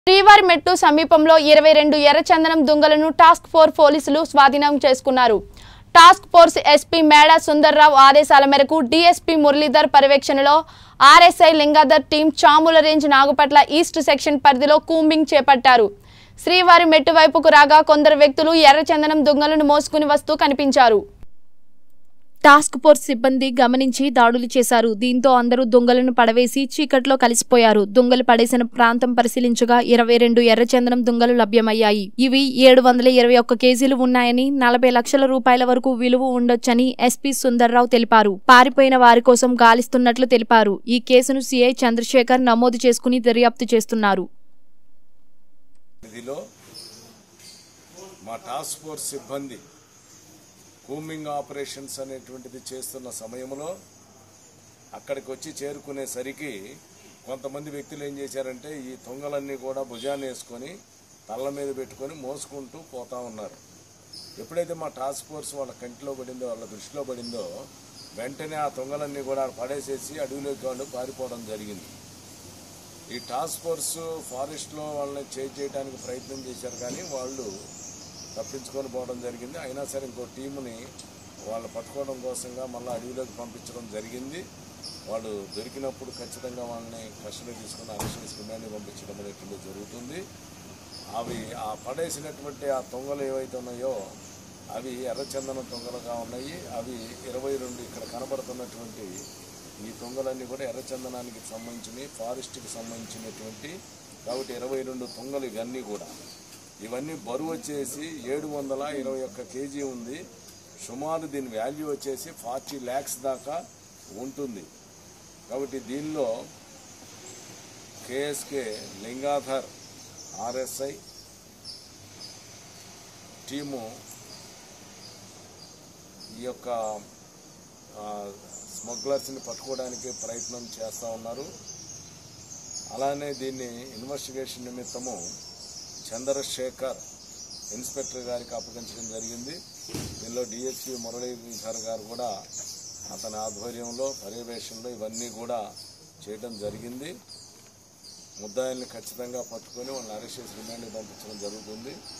శ్రీవారి మెట్టు సమీపంలో ఇరవై రెండు ఎర్రచందనం దుంగలను టాస్క్ ఫోర్ పోలీసులు స్వాధీనం చేసుకున్నారు task force SP Meda Sundarrao ఆదేశాల మేరకు డీఎస్పీ మురళీధర్ పర్యవేక్షణలో RSI Lingadhar team Chamula range Nagupatla east section పరిధిలో కూంబింగ్ చేపట్టారు శ్రీవారి మెట్టు వైపుకు రాగా కొందరు వ్యక్తులు ఎర్రచందనం దుంగలను మోసుకుని వస్తూ కనిపించారు టాస్క్ ఫోర్స్ సిబ్బంది గమనించి దాడులు చేశారు దీంతో అందరూ దొంగలను పడవేసి చీకట్లో కలిసిపోయారు దొంగలు పడేసిన ప్రాంతం పరిశీలించగా ఇరవై రెండు ఎర్రచందనం దొంగలు లభ్యమయ్యాయి ఇవి ఏడు వందల ఇరవై ఒక్క కేజీలు ఉన్నాయని నలభై లక్షల రూపాయల వరకు విలువ ఉండొచ్చని ఎస్పీ సుందర్రావు తెలిపారు పారిపోయిన వారి కోసం గాలిస్తున్నట్లు తెలిపారు ఈ కేసును సీఐ చంద్రశేఖర్ నమోదు చేసుకుని దర్యాప్తు చేస్తున్నారు ఇదిలో మా టాస్క్ ఫోర్స్ సిబ్బంది కూమింగ్ ఆపరేషన్స్ అనేటువంటిది చేస్తున్న సమయంలో అక్కడికి వచ్చి చేరుకునేసరికి కొంతమంది వ్యక్తులు ఏం చేశారంటే ఈ తొంగలన్నీ కూడా భుజాన్ని వేసుకొని తల్ల మీద పెట్టుకొని మోసుకుంటూ పోతా ఉన్నారు ఎప్పుడైతే మా టాస్క్ ఫోర్స్ వాళ్ళ కంటిలో పడిందో వాళ్ళ దృష్టిలో పడిందో వెంటనే ఆ తొంగలన్నీ కూడా పడేసేసి అడవిలోకి వాళ్ళు పారిపోవడం జరిగింది ఈ టాస్క్ ఫోర్స్ ఫారెస్ట్లో వాళ్ళని చేజ్ చేయడానికి ప్రయత్నం చేశారు కానీ వాళ్ళు తప్పించుకొని పోవడం జరిగింది అయినా సరే ఇంకో టీముని వాళ్ళు పట్టుకోవడం కోసంగా మళ్ళీ అడవిలోకి పంపించడం జరిగింది వాళ్ళు దొరికినప్పుడు ఖచ్చితంగా వాళ్ళని కస్టడీ తీసుకుని అరెస్ట్ చేసి రిమాండ్కి పంపించడం అనేటువంటి జరుగుతుంది అవి ఆ పడేసినటువంటి ఆ తొంగలు ఏవైతే ఉన్నాయో అవి ఎర్రచందనం తొంగలుగా ఉన్నాయి అవి ఇరవై రెండు ఇక్కడ కనబడుతున్నటువంటి ఈ తొంగలన్నీ కూడా ఎర్రచందనానికి సంబంధించినవి ఫారెస్ట్కి సంబంధించినటువంటి కాబట్టి ఇరవై రెండు తొంగలు ఇవన్నీ కూడా ఇవన్నీ బరువు వచ్చేసి ఏడు వందల ఇరవై ఒక్క కేజీ ఉంది సుమారు దీని వాల్యూ వచ్చేసి ఫార్టీ ల్యాక్స్ దాకా ఉంటుంది కాబట్టి దీనిలో కేఎస్కే లింగాధర్ ఆర్ఎస్ఐ టీము ఈ యొక్క ఆ, స్మగ్లర్స్ని పట్టుకోవడానికి ప్రయత్నం చేస్తూ ఉన్నారు అలానే దీన్ని ఇన్వెస్టిగేషన్ నిమిత్తము చంద్రశేఖర్ ఇన్స్పెక్టర్ గారికి అప్పగించడం జరిగింది దీనిలో డిఎస్పీ మురళీధర్ గారు కూడా అతని ఆధ్వర్యంలో పర్యవేక్షణలో ఇవన్నీ కూడా చేయడం జరిగింది ముద్దాయిల్ని ఖచ్చితంగా పట్టుకొని వాళ్ళని అరెస్ట్ చేసి రిమాండ్కి పంపించడం జరుగుతుంది